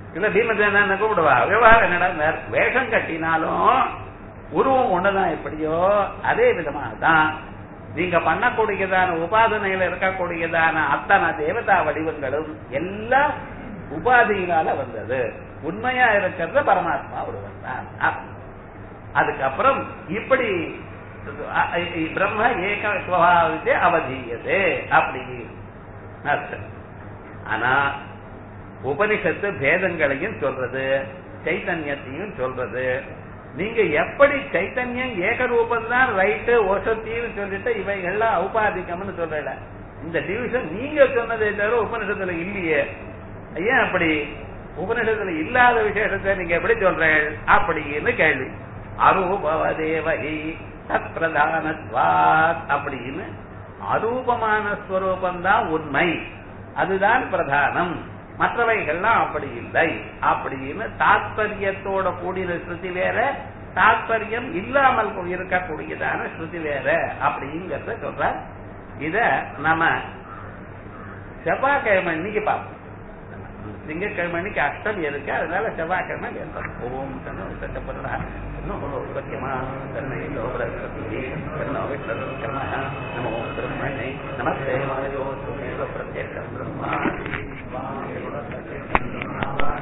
இல்ல பீமசேன கூப்பிடுவா விவகாரம் என்னடா வேஷம் கட்டினாலும் உருவம் ஒண்ணுதான் எப்படியோ அதே விதமாக தான் நீங்க பண்ணக்கூடியதான உபாதனையில இருக்கக்கூடியதான அத்தனை தேவதா வடிவங்களும் எல்லாம் உபாதியினால வந்தது உண்மையா இருக்கிறது பரமாத்மா ஒருவன் தான் அதுக்கப்புறம் இப்படி பிரம்ம ஏக சுவாவித்தே அவதீயதே அப்படி அர்த்தம் ஆனா உபனிஷத்து பேதங்களையும் சொல்றது சைத்தன்யத்தையும் சொல்றது நீங்க எப்படி சைத்தன்யம் ஏகரூபம் தான் ரைட்டு ஓசத்தின்னு சொல்லிட்டு இவைகள்லாம் ஔபாதிகம்னு சொல்லல இந்த டிவிஷன் நீங்க சொன்னதே தவிர உபனிஷத்துல இல்லையே ஏன் அப்படி உபனிஷத்துல இல்லாத விசேஷத்தை நீங்க எப்படி சொல்றீங்க அப்படின்னு கேள்வி அரூபவதேவகி தத் பிரதானத்வாத் அப்படின்னு அரூபமான ஸ்வரூபம் தான் உண்மை அதுதான் பிரதானம் மற்றவைகள்லாம் அப்படி இல்லை அப்படின்னு தாத்பரியத்தோட கூடின ஸ்ருதி வேற தாத்பரியம் இல்லாமல் இருக்கக்கூடியதான ஸ்ருதி வேற அப்படிங்கறத சொல்ற இத நம்ம செவ்வாய்க்கிழமை இன்னைக்கு பார்ப்போம் திங்கட்கிழமை அன்னைக்கு அஷ்டமி இருக்கு அதனால செவ்வாய்க்கிழமை கேட்போம் ஓம் தன்னோ சட்டப்படா தன்னோ சத்தியமா தன்னை லோபரஸ்வதி தன்னோ விஷ்ணு நமோ பிரம்மணை நமஸ்தே மாயோ சுமேவ பிரத்யேகம்